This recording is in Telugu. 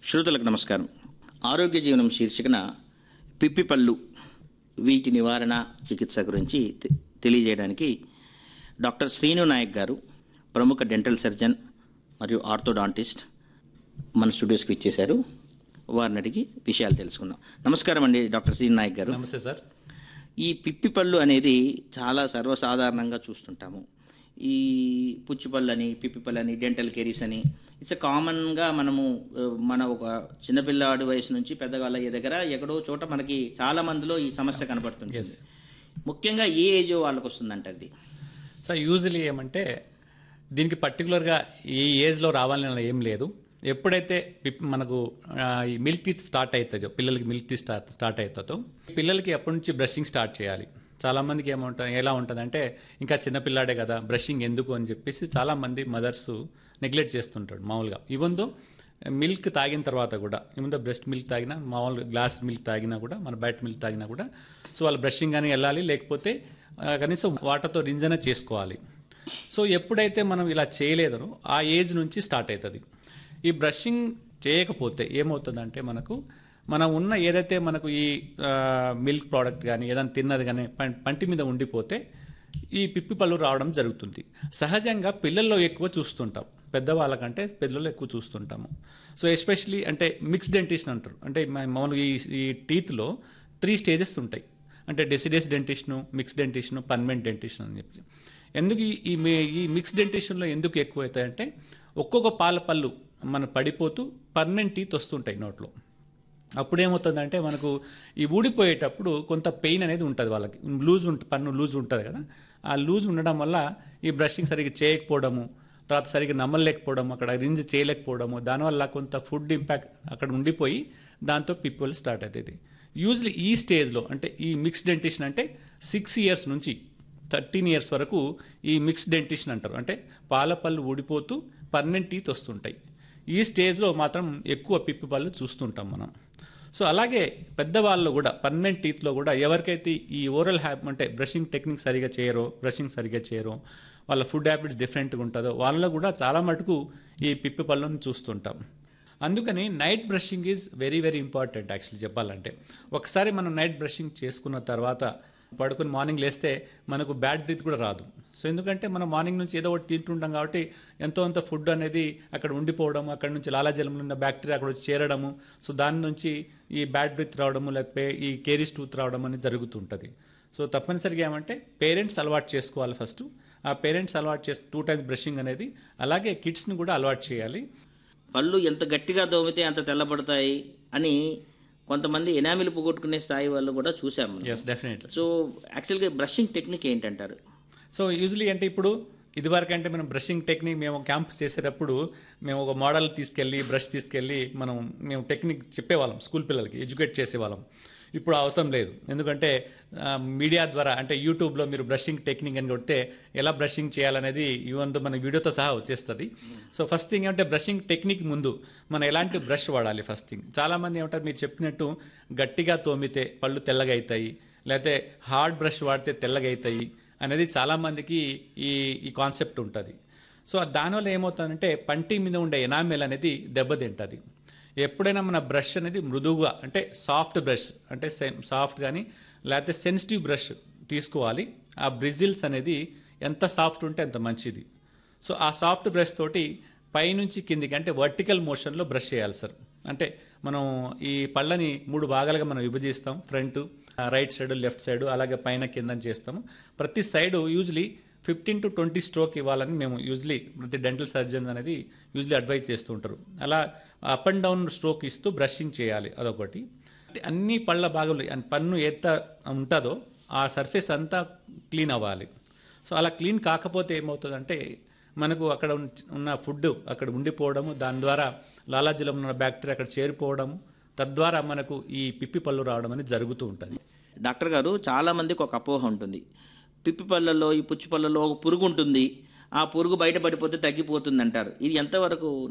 శ్రోతలకు నమస్కారం ఆరోగ్య జీవనం శీర్షికన పిప్పిపళ్ళు వీటి నివారణ చికిత్స గురించి తె- తెలియజేయడానికి డాక్టర్ శ్రీను నాయక్ గారు ప్రముఖ డెంటల్ సర్జన్ మరియు ఆర్థోడాంటిస్ట్ మన స్టూడియోస్కి ఇచ్చేశారు వారిని అడిగి విషయాలు తెలుసుకుందాం నమస్కారం అండి డాక్టర్ శ్రీను నాయక్ గారు నమస్తే సార్ ఈ పిప్పిపళ్ళు అనేది చాలా సర్వసాధారణంగా చూస్తుంటాము ఈ పుచ్చిపళ్ళు అని పిప్పిపళ్ళు అని డెంటల్ కేరీస్ అని ఇట్స్ కామన్గా మనము ఆ, మన ఒక చిన్నపిల్లాడి వయసు నుంచి పెద్దవాళ్ళ అయ్యే దగ్గర ఎక్కడో చోట మనకి చాలా మందిలో ఈ సమస్య కనబడుతుంది Yes. ముఖ్యంగా ఏ ఏజ్ వాళ్ళకి వస్తుందంట అది సార్ యూజువలీ ఏమంటే దీనికి పర్టికులర్గా ఈ ఏజ్లో రావాలని అలా ఏం లేదు ఎప్పుడైతే పిప్- మనకు ఆ, ఈ మిల్క్ టీత్ స్టార్ట్ అవుతుందో పిల్లలకి మిల్క్ టీత్ స్టార్ట్ స్టార్ట్ అవుతుందో పిల్లలకి ఎప్పటి నుంచి బ్రషింగ్ స్టార్ట్ చేయాలి చాలా మందికి ఏముంటుంది ఎలా ఉంటుందంటే ఇంకా చిన్నపిల్లాడే కదా బ్రషింగ్ ఎందుకు అని చెప్పేసి చాలా మంది మదర్స్ నెగ్లెక్ట్ చేస్తుంటాడు మామూలుగా ఈవెన్ దో మిల్క్ తాగిన తర్వాత కూడా ఏముందో బ్రెస్ట్ మిల్క్ తాగినా మామూలు గ్లాస్ మిల్క్ తాగినా కూడా మన బయట మిల్క్ తాగినా కూడా సో వాళ్ళు బ్రషింగ్ అని వెళ్ళాలి లేకపోతే ఆ, కనీసం వాటర్తో రింజన చేసుకోవాలి సో ఎప్పుడైతే మనం ఇలా చేయలేదనో ఆ ఏజ్ నుంచి స్టార్ట్ అవుతుంది ఈ బ్రషింగ్ చేయకపోతే ఏమవుతుందంటే మనకు మనం ఉన్న ఏదైతే మనకు ఈ మిల్క్ ప్రోడక్ట్ కానీ ఏదైనా తిన్నది కానీ పం- పంటి మీద ఉండిపోతే ఈ పిప్పి పళ్ళు రావడం జరుగుతుంది సహజంగా పిల్లల్లో ఎక్కువ చూస్తుంటాం పెద్దవాళ్ళకంటే పిల్లల్లో ఎక్కువ చూస్తుంటాము సో ఎస్పెషలీ అంటే మిక్స్ డెంటిషన్ అంటారు అంటే మ- మామూలుగా ఈ ఈ టీత్లో త్రీ స్టేజెస్ ఉంటాయి అంటే deciduous dentition mix dentition permanent dentition అని చెప్పి ఎందుకు ఈ- ఈ మే- ఈ మిక్స్ డెంటిషన్లో ఎందుకు ఎక్కువ అవుతాయంటే ఒక్కొక్క పాల పళ్ళు మన పడిపోతూ పర్మనెంట్ టీత్ వస్తుంటాయి నోట్లో అప్పుడు ఏమవుతుందంటే మనకు ఈ ఊడిపోయేటప్పుడు కొంత పెయిన్ అనేది ఉంటుంది వాళ్ళకి లూజ్ ఉంట పన్ను లూజ్ ఉంటుంది కదా ఆ లూజ్ ఉండడం వల్ల ఈ బ్రషింగ్ సరిగ్గా చేయకపోవడము తర్వాత సరిగ్గా నమ్మలేకపోవడం అక్కడ రింజ్ చేయలేకపోవడము దానివల్ల కొంత ఫుడ్ ఇంపాక్ట్ అక్కడ ఉండిపోయి దాంతో పిప్పులు స్టార్ట్ అవుతుంది యూజువలీ ఈ స్టేజ్లో అంటే ఈ మిక్స్ డెంటిషన్ అంటే సిక్స్ ఇయర్స్ నుంచి థర్టీన్ ఇయర్స్ వరకు ఈ మిక్స్ డెంటిషన్ అంటారు అంటే పాల పళ్ళు ఊడిపోతూ పర్మనెంట్ టీత్ వస్తుంటాయి ఈ స్టేజ్లో మాత్రం ఎక్కువ పిప్పి పళ్ళు చూస్తుంటాం మనం సో అలాగే పెద్దవాళ్ళు కూడా పర్మనెంట్ టీత్లో కూడా ఎవరికైతే ఈ ఓరల్ హ్యాబ్ అంటే బ్రషింగ్ టెక్నిక్ సరిగా చేయరో బ్రషింగ్ సరిగా చేయరో వాళ్ళ ఫుడ్ హ్యాబిట్స్ డిఫరెంట్గా ఉంటుందో వాళ్ళలో కూడా చాలా మటుకు ఈ పిప్పి పళ్ళను చూస్తుంటాం అందుకని night brushing is very very important actually చెప్పాలంటే ఒకసారి మనం నైట్ బ్రషింగ్ చేసుకున్న తర్వాత పడుకుని మార్నింగ్ లేస్తే మనకు బ్యాడ్ బ్రీత్ కూడా రాదు సో ఎందుకంటే మనం మార్నింగ్ నుంచి ఏదో ఒకటి తింటుంటాం కాబట్టి ఎంతో అంత ఫుడ్ అనేది అక్కడ ఉండిపోవడం అక్కడ నుంచి లాలాజలంలో ఉన్న బ్యాక్టీరియా అక్కడ వచ్చి చేరడము సో దాని నుంచి ఈ బ్యాడ్ బ్రీత్ రావడము లేకపోతే ఈ కేరీస్ టూత్ రావడం అనేది జరుగుతుంటుంది సో తప్పనిసరిగా ఏమంటే పేరెంట్స్ అలవాటు చేసుకోవాలి ఫస్ట్ ఆ పేరెంట్స్ అలవాటు చేసి టూ టైమ్స్ బ్రషింగ్ అనేది అలాగే కిడ్స్ని కూడా అలవాటు చేయాలి పళ్ళు ఎంత గట్టిగా దోమితే అంత తెల్లబడతాయి అని కొంతమంది ఎనామిలు పోగొట్టుకునే స్థాయి వాళ్ళు కూడా చూసాము మనం. ఎస్ డెఫినెట్లీ సో యాక్చువల్గా బ్రషింగ్ టెక్నిక్ ఏంటంటారు సో యూజువలీ అంటే ఇప్పుడు ఇదివరకు అంటే మనం బ్రషింగ్ టెక్నిక్ మేము క్యాంప్ చేసేటప్పుడు మేము ఒక మోడల్ తీసుకెళ్ళి బ్రష్ తీసుకెళ్ళి మనం మేము టెక్నిక్ చెప్పేవాళ్ళం స్కూల్ పిల్లలకి ఎడ్యుకేట్ చేసేవాళ్ళం ఇప్పుడు అవసరం లేదు ఎందుకంటే ఆ, మీడియా ద్వారా అంటే యూట్యూబ్లో మీరు బ్రషింగ్ టెక్నిక్ అని కొడితే ఎలా బ్రషింగ్ చేయాలనేది ఈవెన్ మన వీడియోతో సహా వచ్చేస్తుంది సో ఫస్ట్ థింగ్ ఏమంటే బ్రషింగ్ టెక్నిక్ ముందు మనం ఎలాంటి బ్రష్ వాడాలి ఫస్ట్ థింగ్ చాలామంది ఏమంటారు మీరు చెప్పినట్టు గట్టిగా తోమితే పళ్ళు తెల్లగా అవుతాయి లేకపోతే హార్డ్ బ్రష్ వాడితే తెల్లగా అవుతాయి అనేది చాలామందికి ఈ ఈ కాన్సెప్ట్ ఉంటుంది సో దానివల్ల ఏమవుతుందంటే పంటి మీద ఉండే ఎనామెల్ అనేది దెబ్బతింటుంది ఎప్పుడైనా మన బ్రష్ అనేది మృదువుగా అంటే సాఫ్ట్ బ్రష్ అంటే సాఫ్ట్ కానీ లేకపోతే సెన్సిటివ్ బ్రష్ తీసుకోవాలి ఆ బ్రిజిల్స్ అనేది ఎంత సాఫ్ట్ ఉంటే అంత మంచిది సో ఆ సాఫ్ట్ బ్రష్ తోటి పైనుంచి కిందికి అంటే వర్టికల్ మోషన్లో బ్రష్ చేయాలి సార్ అంటే మనం ఈ పళ్ళని మూడు భాగాలుగా మనం విభజిస్తాం front right side left side అలాగే పైన కింద చేస్తాము ప్రతి side usually fifteen to twenty stroke ఇవ్వాలని మేము యూజువలీ ప్రతి డెంటల్ సర్జన్ అనేది యూజువలీ అడ్వైజ్ చేస్తూ ఉంటారు అలా అప్ అండ్ డౌన్ స్ట్రోక్ ఇస్తూ బ్రషింగ్ చేయాలి అదొకటి అంటే అన్ని పళ్ళ భాగాలు అన్- పన్ను ఎంత ఉంటుందో ఆ సర్ఫేస్ అంతా క్లీన్ అవ్వాలి సో అలా క్లీన్ కాకపోతే ఏమవుతుందంటే మనకు అక్కడ ఉన్- ఉన్న ఫుడ్ అక్కడ ఉండిపోవడము దాని ద్వారా లాలాజలం ఉన్న బ్యాక్టీరియా అక్కడ చేరిపోవడము తద్వారా మనకు ఈ పిప్పి పళ్ళు రావడం అనేది జరుగుతూ ఉంటుంది డాక్టర్ గారు చాలా మందికి ఒక అపోహ ఉంటుంది పిప్పి పళ్ళల్లో ఈ పుచ్చి పళ్ళల్లో ఒక పురుగు ఉంటుంది ఆ పురుగు బయటపడిపోతే తగ్గిపోతుంది అంటారు ఇది ఎంతవరకు